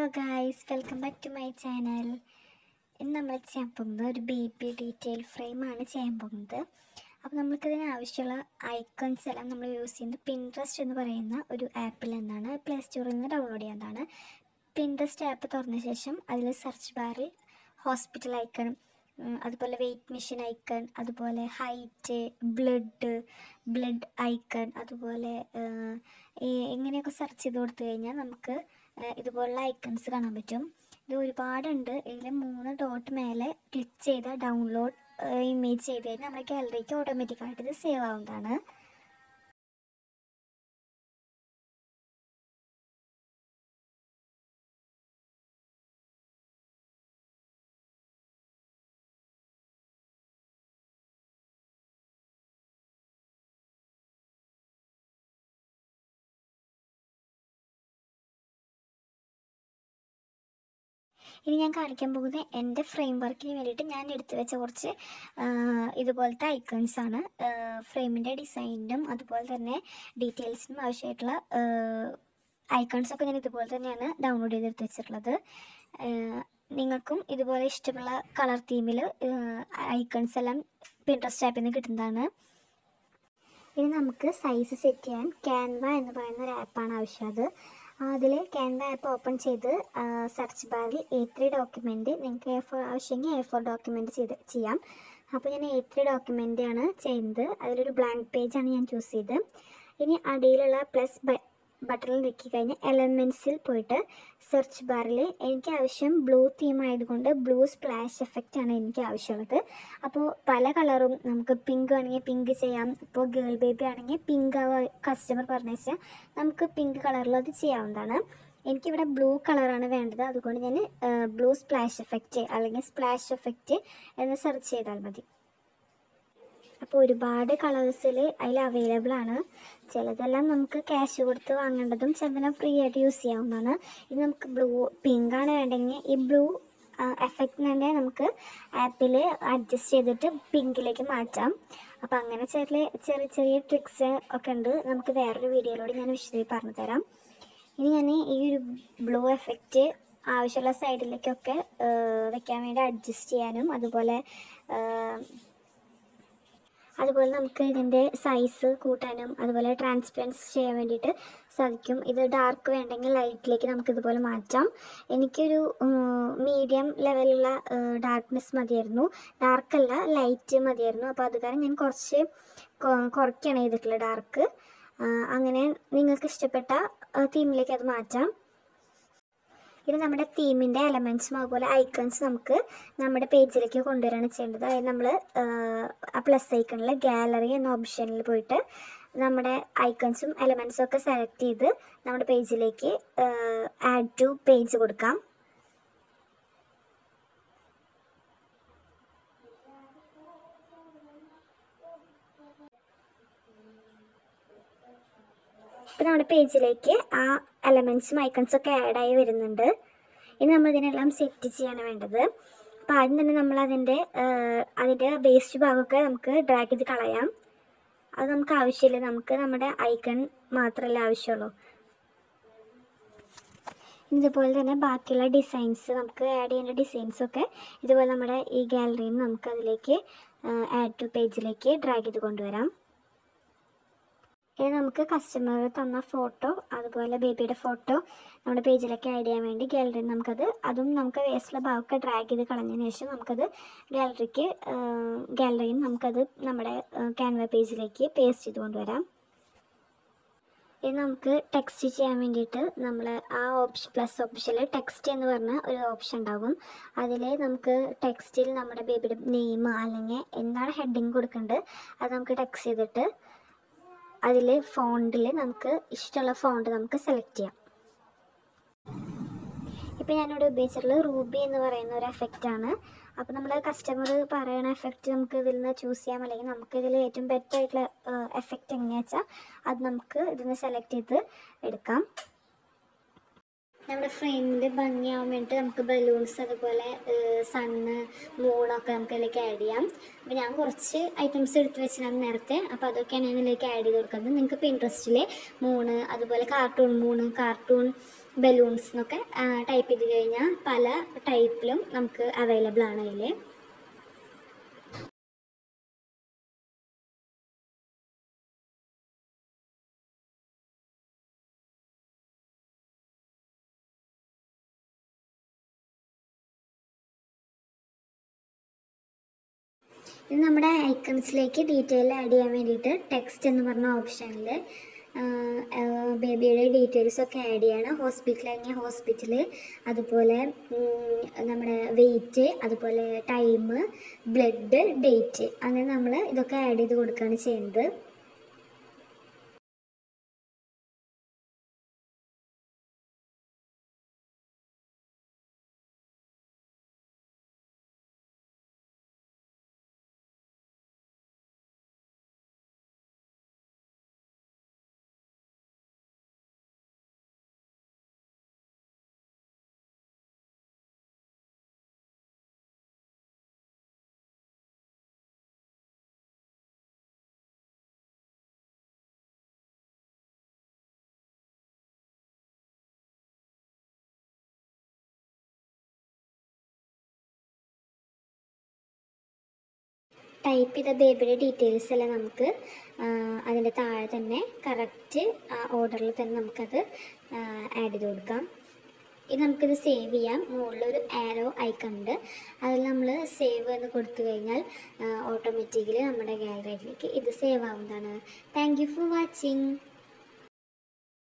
hello guys welcome back to my channel ഇന്ന് നമ്മൾ ചെയ്യാൻ പോകുന്നത് ഒരു ബേബി ഡീറ്റെയിൽ ഫ്രെയിമാണ് ചെയ്യാൻ പോകുന്നത് അപ്പോൾ നമ്മൾക്കിതിന് ആവശ്യമുള്ള ഐക്കൺസ് എല്ലാം നമ്മൾ യൂസ് ചെയ്യുന്നത് പിൻട്രസ്റ്റ് എന്ന് പറയുന്ന ഒരു ആപ്പിൽ നിന്നാണ് പ്ലേ സ്റ്റോറിൽ നിന്ന് ഡൗൺലോഡ് ചെയ്യാവുന്നതാണ് പിൻട്രസ്റ്റ് ആപ്പ് തുറന്ന ശേഷം അതിൽ സെർച്ച് ബാറിൽ ഹോസ്പിറ്റൽ ഐക്കൺ അതുപോലെ വെയിറ്റ് മെഷീൻ ഐക്കൺ അതുപോലെ ഹൈറ്റ് ബ്ലഡ് ബ്ലഡ് ഐക്കൺ അതുപോലെ ഏഹ്, ഈ ഇങ്ങനെയൊക്കെ സെർച്ച് ചെയ്ത് കൊടുത്തു കഴിഞ്ഞാൽ നമുക്ക് ഏഹ്, ഇതുപോലുള്ള ഐക്കൺസ് കാണാൻ പറ്റും ഇത് ഒരുപാടുണ്ട് ഇതിൽ മൂന്ന് ഡോട്ട് മേലെ ക്ലിക്ക് ചെയ്ത ഡൗൺലോഡ് ഇമേജ് ചെയ്ത് കഴിഞ്ഞാൽ നമ്മുടെ ഗാലറിക്ക് ഓട്ടോമാറ്റിക്കായിട്ട് ഇത് സേവ് ആവുന്നതാണ് ഇനി ഞാൻ കാണിക്കാൻ പോകുന്നത് എൻ്റെ ഫ്രെയിം വർക്കിന് വേണ്ടിയിട്ട് ഞാൻ എടുത്തു വെച്ച കുറച്ച് ആ, ഇതുപോലത്തെ ഐക്കൺസ് ആണ് ഫ്രെയിമിൻ്റെ ഡിസൈനിനും അതുപോലെ തന്നെ ഡീറ്റെയിൽസിനും ആവശ്യമായിട്ടുള്ള ഐക്കൺസ് ഒക്കെ ഞാൻ ഇതുപോലെ തന്നെയാണ് ഡൗൺലോഡ് ചെയ്തെടുത്ത് വെച്ചിട്ടുള്ളത് ആ, നിങ്ങൾക്കും ഇതുപോലെ ഇഷ്ടമുള്ള കളർ തീമിൽ ഐക്കൺസ് എല്ലാം പിൻട്രസ്റ്റ് ആപ്പിൽ നിന്ന് കിട്ടുന്നതാണ് ഇനി നമുക്ക് സൈസ് സെറ്റ് ചെയ്യാൻ ക്യാൻവ എന്ന് പറയുന്ന ഒരു ആപ്പാണ് ആവശ്യമുള്ളത് അതിൽ ക്യാൻവ ആപ്പ് ഓപ്പൺ ചെയ്ത് സെർച്ച് ബാറിൽ എ ത്രീ ഡോക്യുമെൻറ്റ് നിങ്ങൾക്ക് എ ഫോർ ആവശ്യമെങ്കിൽ എ ഫോർ ഡോക്യുമെൻറ്റ് ചെയ്ത് ചെയ്യാം അപ്പോൾ ഞാൻ എ ത്രീ ഡോക്യുമെൻ്റ് ആണ് ചെയ്യുന്നത് അതിലൊരു ബ്ലാങ്ക് പേജാണ് ഞാൻ ചൂസ് ചെയ്ത് ഇനി അടിയിലുള്ള പ്ലസ് ബട്ടണിൽ ഞെക്കി കഴിഞ്ഞാൽ എലമെൻസിൽ പോയിട്ട് സെർച്ച് ബാറിൽ എനിക്ക് ആവശ്യം ബ്ലൂ തീം ആയതുകൊണ്ട് ബ്ലൂ സ്പ്ലാഷ് എഫക്റ്റ് ആണ് എനിക്ക് ആവശ്യമുള്ളത് അപ്പോൾ പല കളറും നമുക്ക് പിങ്ക് വേണമെങ്കിൽ പിങ്ക് ചെയ്യാം ഇപ്പോൾ ഗേൾ ബേബി ആണെങ്കിൽ പിങ്ക് കസ്റ്റമർ പറഞ്ഞു വെച്ചാൽ നമുക്ക് പിങ്ക് കളറിൽ അത് ചെയ്യാവുന്നതാണ് എനിക്കിവിടെ ബ്ലൂ കളറാണ് വേണ്ടത് അതുകൊണ്ട് ഞാൻ ബ്ലൂ സ്പ്ലാഷ് എഫക്റ്റ് അല്ലെങ്കിൽ സ്പ്ലാഷ് എഫക്റ്റ് എന്ന് സെർച്ച് ചെയ്താൽ മതി അപ്പോൾ ഒരുപാട് കളേഴ്സിൽ അതിൽ അവൈലബിൾ ആണ് ചിലതെല്ലാം നമുക്ക് ക്യാഷ് കൊടുത്ത് വാങ്ങേണ്ടതും ചിലതെല്ലാം ഫ്രീ ആയിട്ട് യൂസ് ചെയ്യാവുന്നതാണ് ഇത് നമുക്ക് ബ്ലൂ പിങ്ക് ആണ് വേണ്ടെങ്കിൽ ഈ ബ്ലൂ എഫക്റ്റ് തന്നെ നമുക്ക് ആപ്പിൽ അഡ്ജസ്റ്റ് ചെയ്തിട്ട് പിങ്കിലേക്ക് മാറ്റാം അപ്പോൾ അങ്ങനെ ചെറിയ ചെറിയ ചെറിയ ട്രിക്സ് ഒക്കെ ഉണ്ട് നമുക്ക് വേറൊരു വീഡിയോയിലൂടെ ഞാൻ വിശദമായി പറഞ്ഞു തരാം ഇനി ഞാൻ ഈ ഒരു ബ്ലൂ എഫക്റ്റ് ആവശ്യമുള്ള സൈഡിലേക്കൊക്കെ വെക്കാൻ വേണ്ടി അഡ്ജസ്റ്റ് ചെയ്യാനും അതുപോലെ ആ, അതുപോലെ നമുക്ക് ഇതിൻ്റെ സൈസ് കൂട്ടാനും അതുപോലെ ട്രാൻസ്പെറൻസ് ചെയ്യാൻ വേണ്ടിയിട്ട് സാധിക്കും ഇത് ഡാർക്ക് വേണ്ടെങ്കിൽ ലൈറ്റിലേക്ക് നമുക്ക് ഇതുപോലെ മാറ്റാം എനിക്കൊരു മീഡിയം ലെവലുള്ള ഡാർക്ക്നെസ് മതിയായിരുന്നു ഡാർക്കല്ല ലൈറ്റ് മതിയായിരുന്നു അപ്പോൾ അത് കാരണം ഞാൻ കുറച്ച് കൊ- കുറയ്ക്കുകയാണ് ചെയ്തിട്ടുള്ളത് ഡാർക്ക് അങ്ങനെ നിങ്ങൾക്ക് ഇഷ്ടപ്പെട്ട തീമിലേക്ക് അത് മാറ്റാം ഇത് നമ്മുടെ തീമിൻ്റെ എലമെൻറ്റ്സും അതുപോലെ ഐക്കൺസ് നമുക്ക് നമ്മുടെ പേജിലേക്ക് കൊണ്ടുവരികയാണ് ചെയ്യേണ്ടത് അതായത് നമ്മൾ ആ പ്ലസ് ഐക്കണിൽ ഗാലറി എന്ന ഓപ്ഷനിൽ പോയിട്ട് നമ്മുടെ ഐക്കൺസും എലമെൻറ്റ്സും ഒക്കെ സെലക്ട് ചെയ്ത് നമ്മുടെ പേജിലേക്ക് ആഡ് ടു പേജ് കൊടുക്കാം ഇപ്പം നമ്മുടെ പേജിലേക്ക് ആ എലമെൻറ്റ്സും ഐക്കൺസും ഒക്കെ ആഡായി വരുന്നുണ്ട് ഇനി നമ്മൾ ഇതിനെല്ലാം സെറ്റ് ചെയ്യാണ് വേണ്ടത് അപ്പോൾ ആദ്യം തന്നെ നമ്മൾ അതിൻ്റെ അതിൻ്റെ വേസ്റ്റ് ഭാഗമൊക്കെ നമുക്ക് ഡ്രാഗ് ചെയ്ത് കളയാം അത് നമുക്ക് ആവശ്യമില്ല നമുക്ക് നമ്മുടെ ഐക്കൺ മാത്രമല്ല ആവശ്യമുള്ളൂ ഇതുപോലെ തന്നെ ബാക്കിയുള്ള ഡിസൈൻസ് നമുക്ക് ആഡ് ചെയ്യേണ്ട ഡിസൈൻസൊക്കെ ഇതുപോലെ നമ്മുടെ ഈ ഗാലറിയിൽ നിന്ന് നമുക്ക് അതിലേക്ക് ആഡ് ടു പേജിലേക്ക് ഡ്രാഗ് ചെയ്ത് കൊണ്ടുവരാം ഇനി നമുക്ക് കസ്റ്റമർ തന്ന ഫോട്ടോ അതുപോലെ ബേബിയുടെ ഫോട്ടോ നമ്മുടെ പേജിലേക്ക് ആഡ് ചെയ്യാൻ വേണ്ടി ഗാലറിയിൽ നമുക്കത് അതും നമുക്ക് വേസ്റ്റുള്ള ഭാഗമൊക്കെ ഡ്രാഗ് ചെയ്ത് കളഞ്ഞതിന് ശേഷം നമുക്കത് ഗാലറിക്ക് ഗാലറിയിൽ നിന്ന് നമുക്കത് നമ്മുടെ ക്യാൻവ പേജിലേക്ക് പേസ്റ്റ് ചെയ്ത് കൊണ്ടുവരാം ഇനി നമുക്ക് ടെക്സ്റ്റ് ചെയ്യാൻ വേണ്ടിയിട്ട് നമ്മൾ ആ ഓപ്ഷൻ പ്ലസ് ഓപ്ഷനിൽ ടെക്സ്റ്റ് എന്ന് പറഞ്ഞ ഒരു ഓപ്ഷൻ ഉണ്ടാകും അതിൽ നമുക്ക് ടെക്സ്റ്റിൽ നമ്മുടെ ബേബിയുടെ നെയിം അല്ലെങ്കിൽ എന്താണ് ഹെഡിങ് കൊടുക്കേണ്ടത് അത് നമുക്ക് ടെക്സ്റ്റ് ചെയ്തിട്ട് അതിൽ ഫോണ്ടിൽ നമുക്ക് ഇഷ്ടമുള്ള ഫോണ്ട് നമുക്ക് സെലക്ട് ചെയ്യാം ഇപ്പം ഞാനിവിടെ ഉപയോഗിച്ചിട്ടുള്ളത് റൂബി എന്ന് പറയുന്ന ഒരു എഫക്റ്റാണ് അപ്പോൾ നമ്മൾ കസ്റ്റമർ പറയുന്ന എഫക്റ്റ് നമുക്ക് ഇതിൽ നിന്ന് ചൂസ് ചെയ്യാം അല്ലെങ്കിൽ നമുക്ക് ഇതിൽ ഏറ്റവും ബെറ്റർ ആയിട്ടുള്ള എഫക്റ്റ് എങ്ങനെയാണെന്ന് വെച്ചാൽ അത് നമുക്ക് ഇതിൽ നിന്ന് സെലക്ട് ചെയ്ത് എടുക്കാം നമ്മുടെ ഫ്രെയിമിൽ ഭംഗിയാവാൻ വേണ്ടിയിട്ട് നമുക്ക് ബലൂൺസ് അതുപോലെ സണ്ണ് മൂണൊക്കെ നമുക്ക് അതിലേക്ക് ആഡ് ചെയ്യാം അപ്പോൾ ഞാൻ കുറച്ച് ഐറ്റംസ് എടുത്ത് വെച്ചിട്ടാണ് നേരത്തെ അപ്പോൾ അതൊക്കെയാണ് ഞാൻ ഇതിലേക്ക് ആഡ് ചെയ്ത് കൊടുക്കുന്നത് നിങ്ങൾക്ക് ഇപ്പോൾ ഇൻട്രസ്റ്റിൽ മൂണ് അതുപോലെ കാർട്ടൂൺ മൂണ് കാർട്ടൂൺ ബലൂൺസ് എന്നൊക്കെ ടൈപ്പ് ചെയ്ത് കഴിഞ്ഞാൽ പല ടൈപ്പിലും നമുക്ക് അവൈലബിൾ ആണ് അതിൽ ഇത് നമ്മുടെ ഐക്കൺസിലേക്ക് ഡീറ്റെയിൽ ആഡ് ചെയ്യാൻ വേണ്ടിയിട്ട് ടെക്സ്റ്റ് എന്ന് പറഞ്ഞ ഓപ്ഷനിൽ ബേബിയുടെ ഡീറ്റെയിൽസ് ഒക്കെ ആഡ് ചെയ്യണം ഹോസ്പിറ്റലാണെങ്കിൽ ഹോസ്പിറ്റൽ അതുപോലെ ഉം, നമ്മുടെ വെയിറ്റ് അതുപോലെ ടൈം ബ്ലഡ് ഡേറ്റ് അങ്ങനെ നമ്മൾ ഇതൊക്കെ ആഡ് ചെയ്ത് കൊടുക്കുകയാണ് ചെയ്യുന്നത് ടൈപ്പ് ചെയ്ത ബേബിയുടെ ഡീറ്റെയിൽസ് എല്ലാം നമുക്ക് അതിൻ്റെ താഴെ തന്നെ കറക്റ്റ് ആ ഓർഡറിൽ തന്നെ നമുക്കത് ആഡ് ചെയ്ത് കൊടുക്കാം ഇത് നമുക്കിത് സേവ് ചെയ്യാം മുകളിലൊരു ആരോ ഐക്കൺ ഉണ്ട് അതിൽ നമ്മൾ സേവ് എന്ന് കൊടുത്തു കഴിഞ്ഞാൽ ഓട്ടോമാറ്റിക്കലി നമ്മുടെ ഗാലറിയിലേക്ക് ഇത് സേവ് ആവുന്നതാണ് താങ്ക് യു ഫോർ വാച്ചിങ്